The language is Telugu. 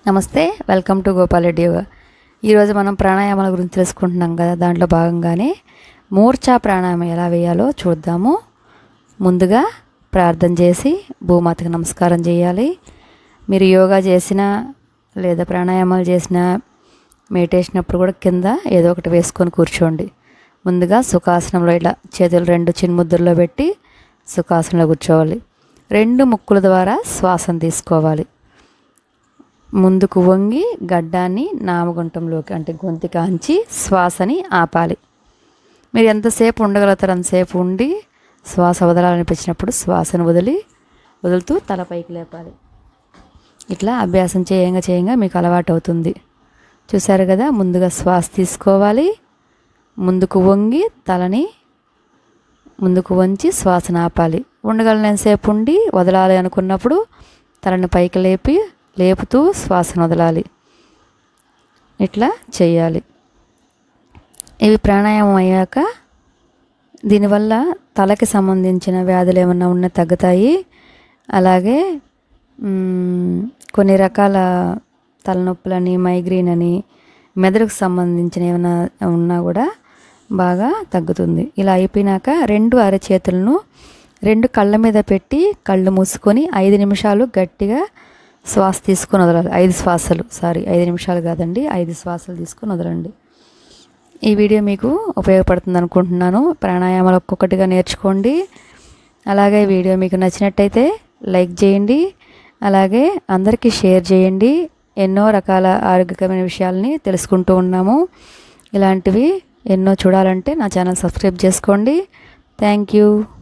నమస్తే వెల్కమ్ టు గోపాలరెడ్డి యోగా ఈరోజు మనం ప్రాణాయామాల గురించి తెలుసుకుంటున్నాం కదా దాంట్లో భాగంగానే మూర్ఛా ప్రాణాయామం ఎలా వేయాలో చూద్దాము ముందుగా ప్రార్థన చేసి భూమాతకు నమస్కారం చేయాలి మీరు యోగా చేసినా లేదా ప్రాణాయామాలు చేసినా మెడిటేషన్ అప్పుడు కూడా కింద ఏదో ఒకటి వేసుకొని కూర్చోండి ముందుగా సుఖాసనంలో ఇలా చేతులు రెండు చిన్ముద్రలో పెట్టి సుఖాసనంలో కూర్చోవాలి రెండు ముక్కుల ద్వారా శ్వాసను తీసుకోవాలి ముందుకు వంగి గడ్డాన్ని నామగుంటంలోకి అంటే గొంతు కాంచి శ్వాసని ఆపాలి మీరు ఎంతసేపు ఉండగలుగుతారు అంతసేపు ఉండి శ్వాస వదలాలనిపించినప్పుడు శ్వాసను వదిలి వదులుతూ తల పైకి లేపాలి ఇట్లా అభ్యాసం చేయంగా చేయంగా మీకు అలవాటు అవుతుంది చూసారు కదా ముందుగా శ్వాస తీసుకోవాలి ముందుకు వంగి తలని ముందుకు వంచి శ్వాసను ఆపాలి ఉండగలనంతసేపు ఉండి వదలాలి అనుకున్నప్పుడు తలని పైకి లేపి లేపుతూ శ్వాసను వదలాలి ఇట్లా చేయాలి ఇవి ప్రాణాయామం అయ్యాక దీనివల్ల తలకి సంబంధించిన వ్యాధులు ఏమన్నా ఉన్నా తగ్గుతాయి అలాగే మ్, కొన్ని రకాల తలనొప్పులని మైగ్రేన్ అని మెదడుకు సంబంధించిన ఏమైనా ఉన్నా కూడా బాగా తగ్గుతుంది ఇలా అయిపోయినాక రెండు అరచేతులను రెండు కళ్ళ మీద పెట్టి కళ్ళు మూసుకొని ఐదు నిమిషాలు గట్టిగా శ్వాస తీసుకొని వదలాలి ఐదు శ్వాసలు సారీ ఐదు నిమిషాలు కాదండి ఐదు శ్వాసలు తీసుకొని వదలండి ఈ వీడియో మీకు ఉపయోగపడుతుంది అనుకుంటున్నాను ప్రాణాయామాలు ఒక్కొక్కటిగా నేర్చుకోండి అలాగే ఈ వీడియో మీకు నచ్చినట్టయితే లైక్ చేయండి అలాగే అందరికీ షేర్ చేయండి ఎన్నో రకాల ఆరోగ్యకరమైన విషయాల్ని తెలుసుకుంటూ ఉన్నాము ఇలాంటివి ఎన్నో చూడాలంటే నా ఛానల్ సబ్స్క్రైబ్ చేసుకోండి థ్యాంక్ యూ